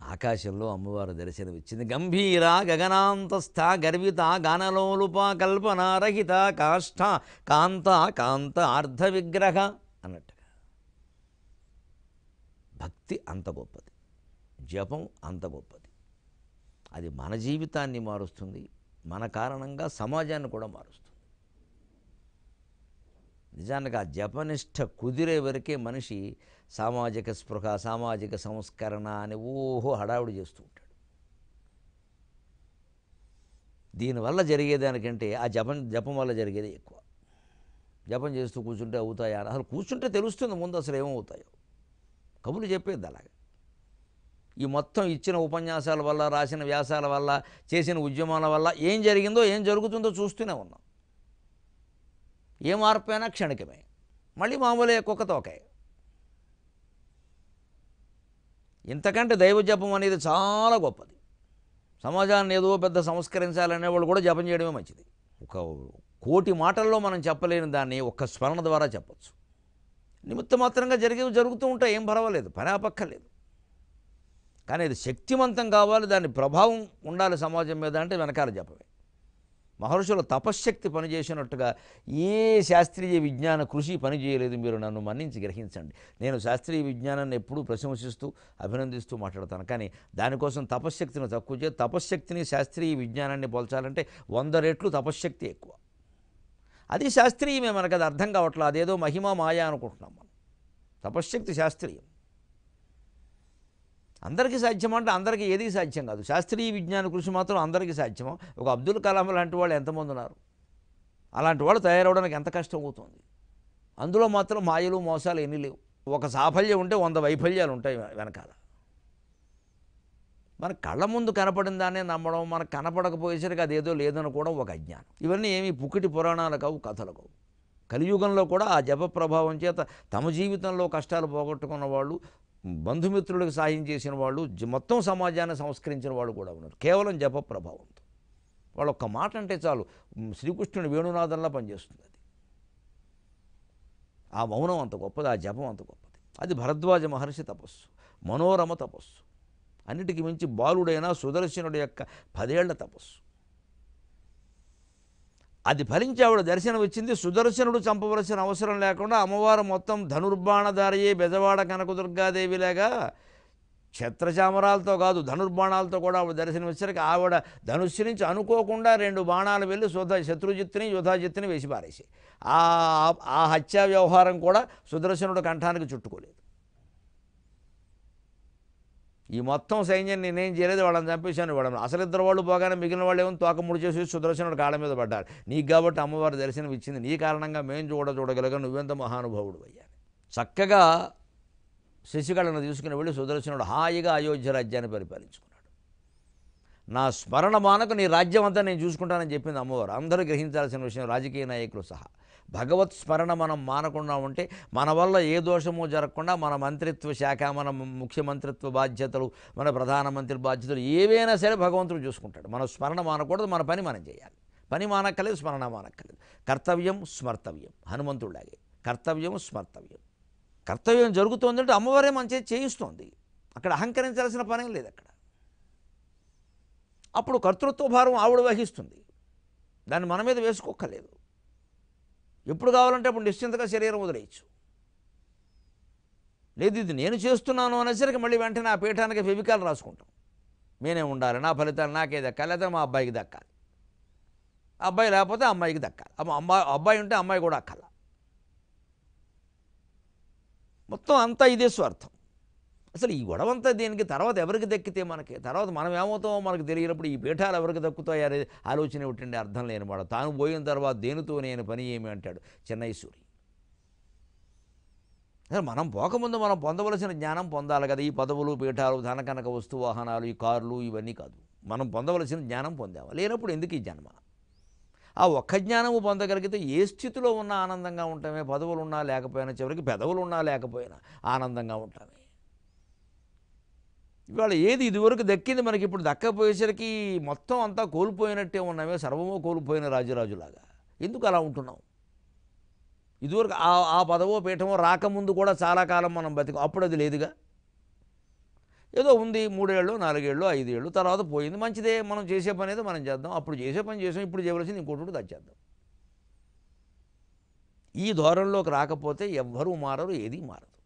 ఆకాశంలో అమ్మవారు దర్శనమిచ్చింది గంభీర గగనాంతస్థ గర్విత గానలోలుప కల్పనారహిత కాష్ట కాంత కాంత అర్ధ విగ్రహ అన్నట్టుగా భక్తి అంత గొప్పది జపం అంత గొప్పది అది మన జీవితాన్ని మారుస్తుంది మన కారణంగా సమాజాన్ని కూడా మారుస్తుంది నిజానికి ఆ జపనిష్ట కుదిరే వరకే మనిషి సామాజిక స్పృహ సామాజిక సంస్కరణ అని ఓహో హడావుడి చేస్తూ ఉంటాడు దీనివల్ల జరిగేదానికంటే ఆ జపం జపం వల్ల జరిగేది ఎక్కువ జపం చేస్తూ కూర్చుంటే అవుతాయా అని అసలు కూర్చుంటే తెలుస్తుంది ముందు అసలు ఏమవుతాయో కబులు చెప్పేది అలాగే ఈ మొత్తం ఇచ్చిన ఉపన్యాసాల వల్ల రాసిన వ్యాసాల వల్ల చేసిన ఉద్యమాల వల్ల ఏం జరిగిందో ఏం జరుగుతుందో చూస్తూనే ఉన్నాం ఏ మార్పు అయినా క్షణికమే మళ్ళీ మామూలే కుక్క తోకే ఇంతకంటే దైవ జపం అనేది చాలా గొప్పది సమాజాన్ని ఏదో పెద్ద సంస్కరించాలనే వాళ్ళు కూడా జపం చేయడమే మంచిది ఒక కోటి మాటల్లో మనం చెప్పలేని దాన్ని ఒక్క స్మరణ ద్వారా చెప్పచ్చు నిమిత్త మాత్రంగా జరిగేవి జరుగుతూ ఉంటాయి ఏం పర్వాలేదు పని ఆపక్కర్లేదు కానీ అది శక్తివంతం కావాలి దాని ప్రభావం ఉండాలి సమాజం మీద అంటే వెనకాల జపమే మహర్షుల తపశ్శక్తి పనిచేసినట్టుగా ఏ శాస్త్రీయ విజ్ఞాన కృషి పనిచేయలేదు మీరు నన్ను మన్నించి గ్రహించండి నేను శాస్త్రీయ విజ్ఞానాన్ని ఎప్పుడూ ప్రశంసిస్తూ అభినందిస్తూ మాట్లాడతాను కానీ దానికోసం తపశ్శక్తిని తక్కువ చేసి తపశ్శక్తిని శాస్త్రీయ విజ్ఞానాన్ని పోల్చాలంటే వంద రెట్లు తపశ్శక్తి ఎక్కువ అది శాస్త్రీయమే మనకు అది అర్థం కావట్లేదు అదేదో మహిమ మాయా అనుకుంటున్నాం మనం తపశ్శక్తి శాస్త్రీయం అందరికీ సాధ్యం అంటే అందరికీ ఏది సాధ్యం కాదు శాస్త్రీయ విజ్ఞాన కృషి మాత్రం అందరికీ సాధ్యమో ఒక అబ్దుల్ కలాం లాంటి వాళ్ళు ఎంతమంది ఉన్నారు అలాంటి వాళ్ళు తయారవడానికి ఎంత కష్టం అవుతుంది అందులో మాత్రం మాయలు మోసాలు ఎన్ని లేవు ఒక సాఫల్యం ఉంటే వంద వైఫల్యాలు ఉంటాయి వెనకాల మన కళ్ళ ముందు కనపడిన దాన్నే నమ్మడం మనకు కనపడకపోయేసరికి అదేదో లేదనుకోవడం ఒక అజ్ఞానం ఇవన్నీ ఏమి పుకిటి పురాణాలు కావు కథలు కావు కలియుగంలో కూడా ఆ జప ప్రభావం చేత తమ జీవితంలో కష్టాలు పోగొట్టుకున్న వాళ్ళు బంధుమిత్రులకు సాయం చేసిన వాళ్ళు జ- మొత్తం సమాజాన్ని సంస్కరించిన వాళ్ళు కూడా ఉన్నారు కేవలం జప ప్రభావంతో వాళ్ళు ఒక్క మాట అంటే చాలు మ్, శ్రీకృష్ణుని వేణునాదంలా పనిచేస్తుంది అది ఆ మౌనం అంత గొప్పది ఆ జపం అంత గొప్పది అది భరద్వాజ మహర్షి తపస్సు మనోరమ తపస్సు అన్నిటికీ మించి బాలుడైన సుదర్శనుడి యొక్క పదేళ్ల తపస్సు అది ఫలించి ఆవిడ దర్శనం ఇచ్చింది సుదర్శనుడు చంపవలసిన అవసరం లేకుండా అమ్మవారు మొత్తం ధనుర్బాణధారియే బెజవాడ కనకదుర్గాదేవిలాగా ఛత్రచామరాలతో కాదు ధనుర్బాణాలతో కూడా ఆవిడ దర్శనం ఇచ్చరికి ఆవిడ ధనుస్సు నుంచి అనుకోకుండా రెండు బాణాలు వెళ్ళి సుధ శత్రుజిత్తుని యుధాజిత్తుని వేసి పారేసి ఆ ఆ హత్యా వ్యవహారం కూడా సుదర్శనుడు కంఠానికి చుట్టుకోలేదు ఈ మొత్తం సైన్యం నేనేం చేయలేదు వాళ్ళని చంపేశాను వాళ్ళని అసలు ఇద్దరు వాళ్ళు పోగానే మిగిలిన వాళ్ళు ఏమో తోక ముడి చేసి సుదర్శనుడు కాళ్ళ మీద పడ్డారు నీకు కాబట్టి అమ్మవారి దర్శనం ఇచ్చింది నీ కారణంగా మేము చూడ చూడగలగా నువ్వెంత మహానుభావుడు అయ్యాను చక్కగా శశికళను తీసుకుని వెళ్ళి సుదర్శనుడు హాయిగా అయోధ్య రాజ్యాన్ని పరిపాలించుకున్నాడు నా స్మరణ మానకు నీ రాజ్యం అంతా నేను చూసుకుంటానని చెప్పింది అమ్మవారు అందరూ గ్రహించాల్సిన విషయం రాజకీయ నాయకులు సహా భగవత్ స్మరణ మనం మానకుండా ఉంటే మన వల్ల ఏ దోషము జరగకుండా మన మంత్రిత్వ శాఖ మన ముఖ్యమంత్రిత్వ బాధ్యతలు మన ప్రధానమంత్రి బాధ్యతలు ఏవైనా సరే భగవంతుడు చూసుకుంటాడు మన స్మరణ మానకూడదు మన పని మనం చేయాలి పని మానక్కలేదు స్మరణ మానక్కలేదు కర్తవ్యం స్మర్తవ్యం హనుమంతుడిలాగే కర్తవ్యం స్మర్తవ్యం కర్తవ్యం జరుగుతోందంటే అమ్మవారే మంచి చేయిస్తోంది అక్కడ అహంకరించాల్సిన పనేం లేదు అక్కడ అప్పుడు కర్తృత్వ భారం ఆవిడ వహిస్తుంది దాన్ని మన మీద వేసుకోక్కర్లేదు ఎప్పుడు కావాలంటే అప్పుడు నిశ్చింతగా శరీరం వదిలేయచ్చు లేదు ఇది నేను చేస్తున్నాను అనేసరికి మళ్ళీ వెంటనే ఆ పీఠానికి ఫెవికాల్ రాసుకుంటాం నేనే ఉండాలి నా ఫలితాలు నాకే దక్కాలి లేదా మా అబ్బాయికి దక్కాలి అబ్బాయి లేకపోతే అమ్మాయికి దక్కాలి అమ్మ అమ్మాయి అబ్బాయి ఉంటే అమ్మాయి కూడా అక్కల మొత్తం అంతా ఇదే స్వార్థం అసలు ఈ గొడవంతా దీనికి తర్వాత ఎవరికి దక్కితే మనకి తర్వాత మనం ఏమవుతామో మనకు తెలియనప్పుడు ఈ పీఠాలు ఎవరికి దక్కుతాయి అనే ఆలోచన ఏమిటండి అర్థం లేనివాడు తాను పోయిన తర్వాత దేనితో నేను పని ఏమి అంటాడు చెన్నై సూరి అసలు మనం పోకముందు మనం పొందవలసిన జ్ఞానం పొందాలి కదా ఈ పదవులు పీఠాలు ధనకనక వస్తు వాహనాలు ఈ కార్లు ఇవన్నీ కాదు మనం పొందవలసిన జ్ఞానం పొందాము లేనప్పుడు ఎందుకు ఈ జన్మ ఆ ఒక్క జ్ఞానము పొందగలిగితే ఏ స్థితిలో ఉన్నా ఆనందంగా ఉంటామే పదవులు ఉన్నా లేకపోయినా చివరికి పెదవులు ఉన్నా లేకపోయినా ఆనందంగా ఉంటామే ఇవాళ ఏది ఇదివరకు దక్కింది మనకి ఇప్పుడు దక్కపోయేసరికి మొత్తం అంతా కోల్పోయినట్టే ఉన్నామే సర్వమో కోల్పోయిన రాజురాజులాగా ఎందుకు అలా ఉంటున్నాం ఇదివరకు ఆ ఆ పదవో పీఠమో రాకముందు కూడా చాలా కాలం మనం బతికం అప్పుడు అది లేదుగా ఏదో ఉంది మూడేళ్ళు నాలుగేళ్ళు ఐదేళ్ళు తర్వాత పోయింది మంచిదే మనం చేసే పని ఏదో మనం చేద్దాం అప్పుడు చేసే పని చేసాం ఇప్పుడు చేయవలసింది ఇంకోటి తెచ్చేద్దాం ఈ ధోరణిలోకి రాకపోతే ఎవ్వరూ మారరు ఏది మారదు